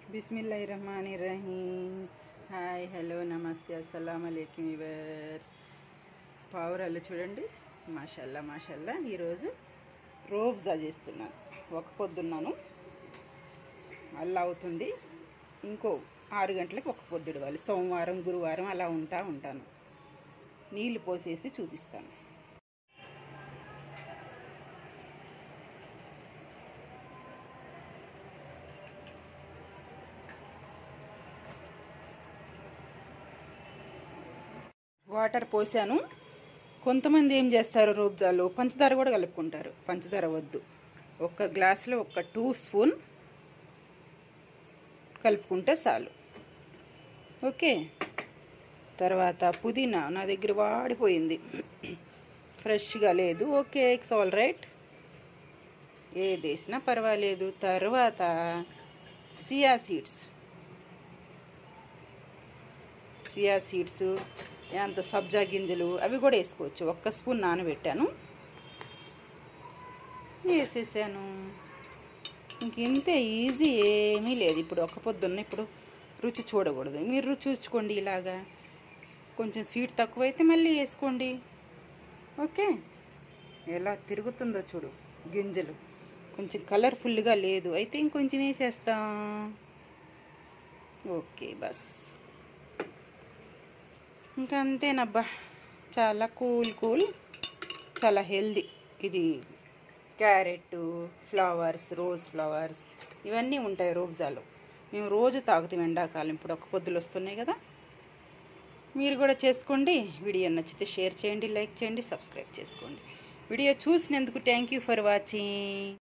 బిస్మిల్లాహి రహమాని రహీం hi hello నమస్తే అస్సలం అలైకుం ఇవర్స్ పావురాలు చూడండి మాషల్లా మాషల్లా ఈరోజు రోబ్జా చేస్తున్నాను ఒక పొద్దున్నాను అలా అవుతుంది ఇంకో ఆరు గంటలకు ఒక పొద్దుడు ఇవ్వాలి సోమవారం గురువారం అలా ఉంటా ఉంటాను నీళ్లు పోసేసి చూపిస్తాను వాటర్ పోసాను కొంతమంది ఏం చేస్తారు రోబ్జాలు పంచదార కూడా కలుపుకుంటారు పంచదార వద్దు ఒక గ్లాసులో ఒక టూ స్పూన్ కలుపుకుంటే చాలు ఓకే తర్వాత పుదీనా నా దగ్గర వాడిపోయింది ఫ్రెష్గా లేదు ఓకే ఇట్స్ ఆల్ రైట్ ఏది వేసినా పర్వాలేదు తర్వాత సియా సీడ్స్ సియా సీడ్స్ ఎంతో సబ్జా గింజలు అవి కూడా వేసుకోవచ్చు ఒక్క స్పూన్ నానబెట్టాను వేసేసాను ఇంక ఇంతే ఈజీ ఏమీ లేదు ఇప్పుడు ఒక్క పొద్దున్న ఇప్పుడు రుచి చూడకూడదు మీరు రుచి చూసుకోండి ఇలాగా కొంచెం స్వీట్ తక్కువైతే మళ్ళీ వేసుకోండి ఓకే ఎలా తిరుగుతుందో చూడు గింజలు కొంచెం కలర్ఫుల్గా లేదు అయితే ఇంకొంచెం వేసేస్తాం ఓకే బస్ ఇంకా అంతేనబ్బా చాలా కూల్ కూల్ చాలా హెల్దీ ఇది క్యారెట్ ఫ్లవర్స్ రోజ్ ఫ్లవర్స్ ఇవన్నీ ఉంటాయి రోబ్జాలో మేము రోజు తాగుతాం ఎండాకాలం ఇప్పుడు ఒక పొద్దులు వస్తున్నాయి కదా మీరు కూడా చేసుకోండి వీడియో నచ్చితే షేర్ చేయండి లైక్ చేయండి సబ్స్క్రైబ్ చేసుకోండి వీడియో చూసినందుకు థ్యాంక్ యూ ఫర్ వాచింగ్